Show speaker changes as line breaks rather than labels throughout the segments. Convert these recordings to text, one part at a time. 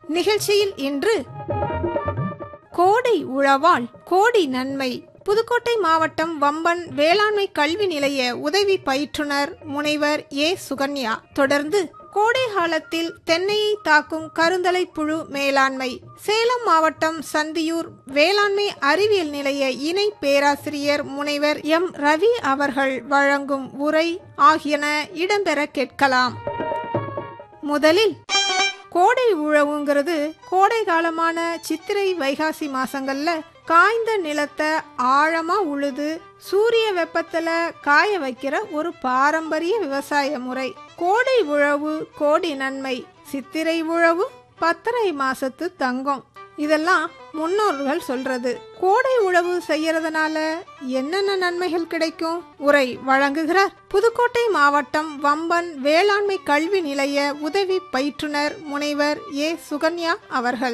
நிகழ்ச்சியில் இன்று கோடை உழவால் கோடி நன்மை புதுக்கோட்டை மாவட்டம் வம்பன் வேளாண்மை கல்வி நிலைய உதவி பயிற்றுனர் முனைவர் ஏ சுகன்யா தொடர்ந்து கோடை காலத்தில் தென்னையை தாக்கும் கருந்தலை புழு மேலாண்மை சேலம் மாவட்டம் சந்தியூர் வேளாண்மை அறிவியல் நிலைய இணை பேராசிரியர் முனைவர் எம் ரவி அவர்கள் வழங்கும் உரை ஆகியன இடம்பெற கேட்கலாம் முதலில் கோடை உழவுங்கிறது கோடை காலமான சித்திரை வைகாசி மாசங்கள்ல காய்ந்த நிலத்தை ஆழமா உழுது சூரிய வெப்பத்துல காய வைக்கிற ஒரு பாரம்பரிய விவசாய முறை கோடை உழவு கோடி நன்மை சித்திரை உழவு பத்தரை மாசத்து தங்கம் இதெல்லாம் முன்னோர்கள் சொல்றது கோடை உழவு செய்யறதுனால என்னென்ன நன்மைகள் கிடைக்கும் உரை வழங்குகிறார் புதுக்கோட்டை மாவட்டம் வம்பன் வேளாண்மை கல்வி நிலைய உதவி பயிற்றுனர் முனைவர் ஏ சுகன்யா அவர்கள்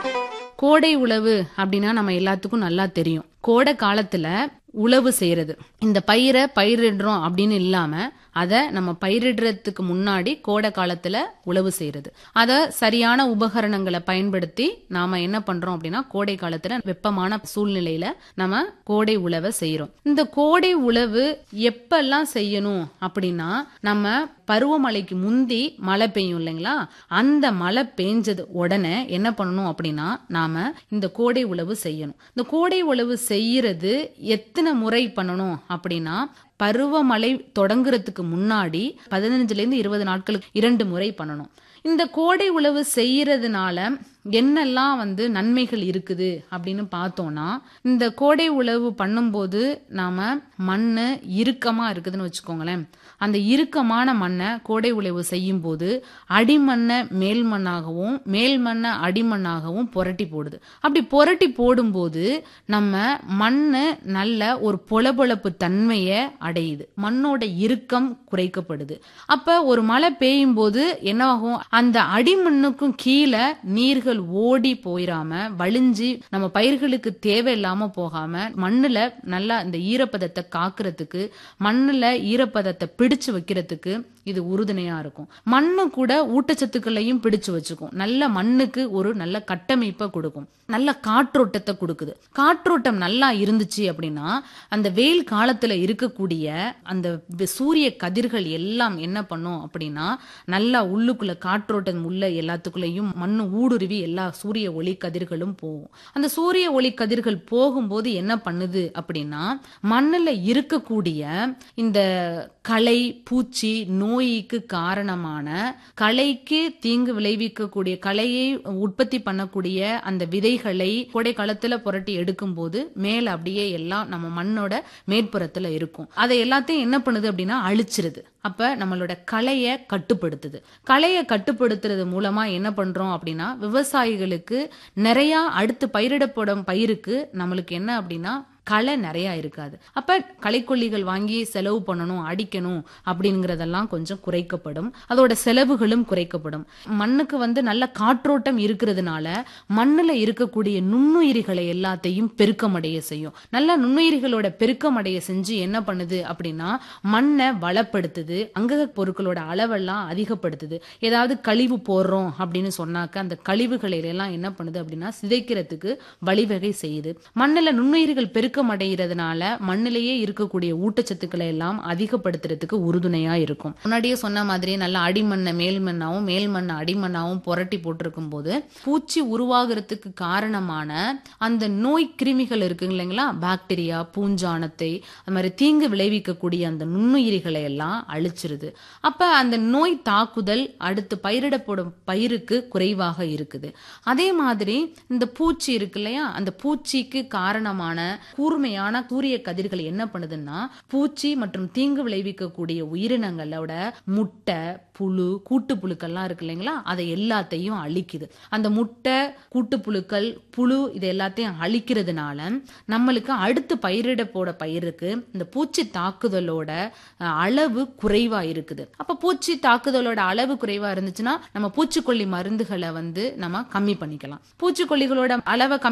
கோடை உழவு அப்படின்னா நம்ம எல்லாத்துக்கும் நல்லா தெரியும் கோடை காலத்துல உழவு செய்யறது இந்த பயிரை பயிரிடுறோம் அப்படின்னு இல்லாம அதை நம்ம பயிரிடுறதுக்கு முன்னாடி கோடை காலத்துல உழவு செய்யறது அத சரியான உபகரணங்களை பயன்படுத்தி நாம என்ன பண்றோம் அப்படின்னா கோடை காலத்துல வெப்பமான சூழ்நிலையில நம்ம கோடை உழவை செய்யறோம் இந்த கோடை உழவு எப்பெல்லாம் செய்யணும் அப்படின்னா நம்ம பருவமழைக்கு முந்தி மழை பெய்யும் இல்லைங்களா அந்த மழை பெஞ்சது உடனே என்ன பண்ணணும் அப்படின்னா நாம இந்த கோடை உழவு செய்யணும் இந்த கோடை உழவு செய்யறது எத்தனை முறை பண்ணணும் அப்படின்னா பருவமழை தொடங்குறதுக்கு முன்னாடி பதினஞ்சுல இருந்து இருபது நாட்களுக்கு இரண்டு முறை பண்ணணும் இந்த கோடை உழவு செய்யறதுனால என்னெல்லாம் வந்து நன்மைகள் இருக்குது அப்படின்னு பார்த்தோம்னா இந்த கோடை உழவு பண்ணும்போது நாம மண்ணு இறுக்கமா இருக்குதுன்னு வச்சுக்கோங்களேன் அந்த இறுக்கமான மண்ணை கோடை உழவு செய்யும் போது அடிமண்ணை மேல் மண்ணாகவும் மேல் மண்ணை அடிமண்ணாகவும் புரட்டி போடுது அப்படி புரட்டி போடும்போது நம்ம மண்ணு நல்ல ஒரு பொலபொலப்பு தன்மையை அடையுது மண்ணோட இறுக்கம் குறைக்கப்படுது அப்ப ஒரு மழை பெய்யும் போது என்னவாகும் அந்த அடிமண்ணுக்கும் கீழே நீர்கள் ஓடி போயிடாம வழிஞ்சு நம்ம பயிர்களுக்கு தேவையில்லாம போகாம மண்ணுல நல்லா இந்த ஈரப்பதத்தை காக்குறதுக்கு மண்ணுல ஈரப்பதத்தை பிடிச்சு வைக்கிறதுக்கு இது உறுதுணையா இருக்கும் மண்ணு கூட ஊட்டச்சத்துக்களையும் பிடிச்சு வச்சுக்கும் நல்ல மண்ணுக்கு ஒரு நல்ல கட்டமைப்பை கொடுக்கும் நல்ல காற்றோட்டத்தை கொடுக்குது காற்றோட்டம் நல்லா இருந்துச்சு அப்படின்னா அந்த வெயில் காலத்துல இருக்கக்கூடிய அந்த வெ- சூரிய கதிர்கள் எல்லாம் என்ன பண்ணும் அப்படின்னா நல்லா உள்ளுக்குள்ள காற்றோட்டம் உள்ள எல்லாத்துக்குள்ளேயும் மண்ணு ஊடுருவி எல்லா சூரிய ஒளி கதிர்களும் போகும் அந்த சூரிய ஒளி கதிர்கள் போகும்போது என்ன பண்ணுது அப்படின்னா மண்ணுல இருக்கக்கூடிய இந்த களை பூச்சி நோய்க்கு காரணமான களைக்கு தீங்கு விளைவிக்கக்கூடிய களையை உற்பத்தி பண்ணக்கூடிய அந்த விதைகளை கோடை காலத்துல புரட்டி எடுக்கும்போது மேல அப்படியே எல்லாம் நம்ம மண்ணோட மேற்புறத்துல இருக்கும் அதை எல்லாத்தையும் என்ன பண்ணுது அப்படின்னா அழிச்சிருது அப்ப நம்மளோட களைய கட்டுப்படுத்துது களைய கட்டுப்படுத்துறது மூலமா என்ன பண்றோம் அப்படின்னா விவசாயிகளுக்கு நிறைய அடுத்து பயிரிடப்படும் பயிருக்கு நம்மளுக்கு என்ன அப்படின்னா களை நிறைய இருக்காது அப்ப களைக்கொல்லிகள் வாங்கி செலவு பண்ணணும் அடிக்கணும் அப்படிங்கறதெல்லாம் கொஞ்சம் குறைக்கப்படும் அதோட செலவுகளும் குறைக்கப்படும் மண்ணுக்கு வந்து நல்ல காற்றோட்டம் இருக்கிறதுனால மண்ணுல இருக்கக்கூடிய நுண்ணுயிரிகளை எல்லாத்தையும் பெருக்கமடைய செய்யும் நல்ல நுண்ணுயிரிகளோட பெருக்கமடைய செஞ்சு என்ன பண்ணுது அப்படின்னா மண்ணை வளப்படுத்துது அங்கக பொருட்களோட அளவெல்லாம் அதிகப்படுத்துது ஏதாவது கழிவு போடுறோம் அப்படின்னு சொன்னாக்க அந்த கழிவுகளை எல்லாம் என்ன பண்ணுது அப்படின்னா சிதைக்கிறதுக்கு வழிவகை செய்யுது மண்ணுல நுண்ணுயிர்கள் பெருக்கம் அடைகிறதுனால மண்ணிலேயே இருக்கக்கூடிய ஊட்டச்சத்துக்களை எல்லாம் அதிகப்படுத்துறதுக்கு உறுதுணையா இருக்கும் முன்னாடியே சொன்ன மாதிரி நல்ல அடிமண்ணை மேல் மண்ணாவும் மேல் மண்ணை அடிமண்ணாவும் புரட்டி போட்டிருக்கும் போது பூச்சி உருவாகிறதுக்கு காரணமான அந்த நோய் கிருமிகள் இருக்கு இல்லைங்களா பாக்டீரியா பூஞ்சானத்தை அது மாதிரி தீங்கு விளைவிக்கக்கூடிய அந்த நுண்ணுயிரிகளை எல்லாம் அழிச்சிருது அப்ப அந்த நோய் தாக்குதல் அடுத்து பயிரிடப்படும் பயிருக்கு குறைவாக இருக்குது அதே மாதிரி இந்த பூச்சி இருக்கு இல்லையா அந்த பூச்சிக்கு காரணமான கூர்மையான சூரிய கதிர்கள் என்ன பண்ணுதுன்னா பூச்சி மற்றும் தீங்கு விளைவிக்கக்கூடிய உயிரினங்களோட முட்டை புழு கூட்டுப்புழுக்கள்லாம் இருக்கு இல்லைங்களா அதை எல்லாத்தையும் அழிக்குது அந்த முட்டை கூட்டுப்புழுக்கள் புழு இது எல்லாத்தையும் அழிக்கிறதுனால நம்மளுக்கு அடுத்து பயிரிட போட பயிருக்கு இந்த பூச்சி தாக்குதலோட அஹ், அளவு குறைவா இருக்குது அப்ப பூச்சி தாக்குதலோட அளவு குறைவா இருந்துச்சுன்னா நம்ம பூச்சிக்கொல்லி மருந்துகளை வந்து நம்ம கம்மி பண்ணிக்கலாம் பூச்சிக்கொல்லிகளோட அளவை கம்மி